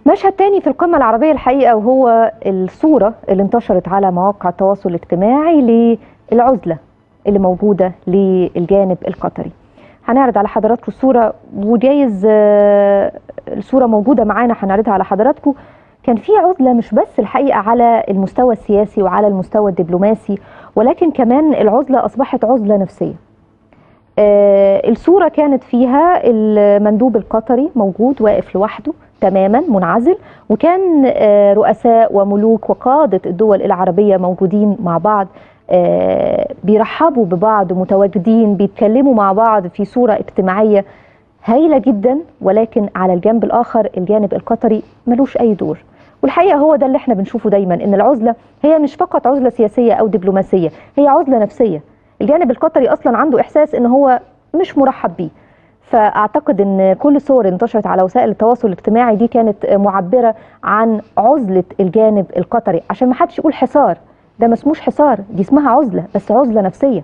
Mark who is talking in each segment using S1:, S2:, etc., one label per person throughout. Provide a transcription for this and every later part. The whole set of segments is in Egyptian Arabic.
S1: مشهد تاني في القمة العربية الحقيقة وهو الصورة اللي انتشرت على مواقع التواصل الاجتماعي للعزلة اللي موجودة للجانب القطري هنعرض على حضراتكم الصورة وجايز آه، الصورة موجودة معانا هنعرضها على حضراتكم كان في عزلة مش بس الحقيقة على المستوى السياسي وعلى المستوى الدبلوماسي ولكن كمان العزلة أصبحت عزلة نفسية آه، الصورة كانت فيها المندوب القطري موجود واقف لوحده تماما منعزل وكان آه، رؤساء وملوك وقادة الدول العربية موجودين مع بعض آه، بيرحبوا ببعض متواجدين بيتكلموا مع بعض في صورة اجتماعية هايلة جدا ولكن على الجنب الآخر الجانب القطري ملوش أي دور والحقيقة هو ده اللي احنا بنشوفه دايما ان العزلة هي مش فقط عزلة سياسية أو دبلوماسية هي عزلة نفسية الجانب القطري أصلا عنده إحساس ان هو مش مرحب بيه فاعتقد ان كل الصور اللي انتشرت على وسائل التواصل الاجتماعي دي كانت معبره عن عزله الجانب القطري عشان ما حدش يقول حصار ده ما اسموش حصار دي اسمها عزله بس عزله نفسيه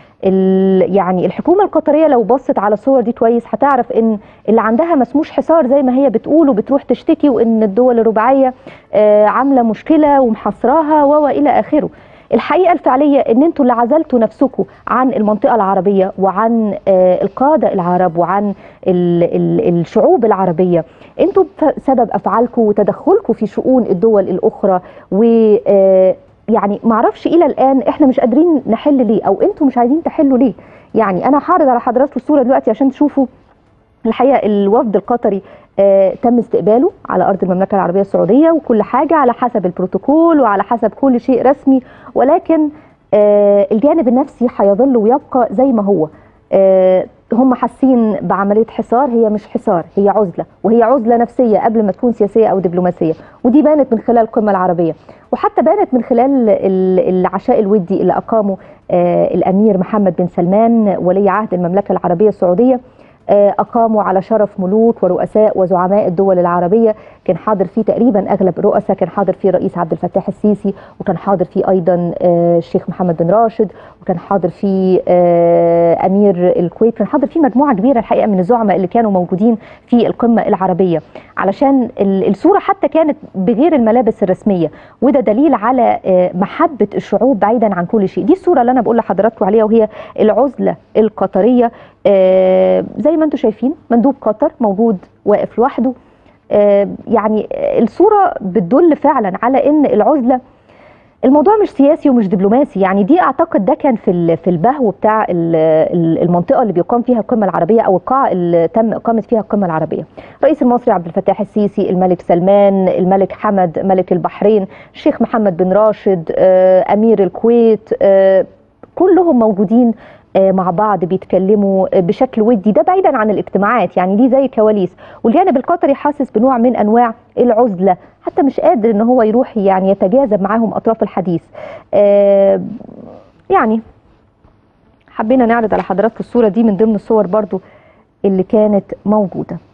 S1: ال- يعني الحكومه القطريه لو بصت على الصور دي كويس هتعرف ان اللي عندها ما اسموش حصار زي ما هي بتقول وبتروح تشتكي وان الدول الرباعيه آه، عامله مشكله ومحاصراها و الى اخره الحقيقه الفعليه ان انتوا اللي عزلتوا نفسكم عن المنطقه العربيه وعن آه، القاده العرب وعن ال- ال- الشعوب العربيه انتوا بسبب افعالكم وتدخلكم في شؤون الدول الاخرى و آه، يعني معرفش الى الان احنا مش قادرين نحل ليه او انتوا مش عايزين تحلوا ليه يعني انا هعرض على حضراتكم الصوره دلوقتي عشان تشوفوا الحقيقه الوفد القطري آه، تم استقباله على ارض المملكه العربيه السعوديه وكل حاجه على حسب البروتوكول وعلى حسب كل شيء رسمي ولكن آه، الجانب النفسي هيظل ويبقى زي ما هو آه، هم حاسين بعمليه حصار هي مش حصار هي عزله وهي عزله نفسيه قبل ما تكون سياسيه او دبلوماسيه ودي بانت من خلال القمه العربيه وحتى بانت من خلال ال- العشاء الودي اللي اقامه آه، الامير محمد بن سلمان ولي عهد المملكه العربيه السعوديه آه، اقاموا على شرف ملوك ورؤساء وزعماء الدول العربيه كان حاضر فيه تقريبا اغلب الرؤساء كان حاضر فيه الرئيس عبد الفتاح السيسي وكان حاضر فيه ايضا آه، الشيخ محمد بن راشد وكان حاضر فيه آه، امير الكويت كان حاضر فيه مجموعه كبيره الحقيقه من الزعماء اللي كانوا موجودين في القمه العربيه علشان ال- الصوره حتى كانت بغير الملابس الرسميه وده دليل على آه، محبه الشعوب بعيدا عن كل شيء دي الصوره اللي انا بقول لحضراتكم عليها وهي العزله القطريه آه، زي ما انتم شايفين مندوب قطر موجود واقف لوحده آه، يعني الصوره بتدل فعلا على ان العزله الموضوع مش سياسي ومش دبلوماسي يعني دي اعتقد ده كان في ال- في البهو بتاع ال- ال- المنطقه اللي بيقام فيها القمه العربيه او القاعه اللي تم اقامه فيها القمه العربيه الرئيس المصري عبد الفتاح السيسي الملك سلمان الملك حمد ملك البحرين الشيخ محمد بن راشد آه، امير الكويت آه، كلهم موجودين آه، مع بعض بيتكلموا آه، بشكل ودي ده بعيدا عن الاجتماعات يعني دي زي كواليس والجانب القطري حاسس بنوع من انواع العزله حتى مش قادر ان هو يروح يعني يتجاذب معاهم اطراف الحديث آه، يعني حبينا نعرض على حضراتكم الصوره دي من ضمن الصور برضو اللي كانت موجوده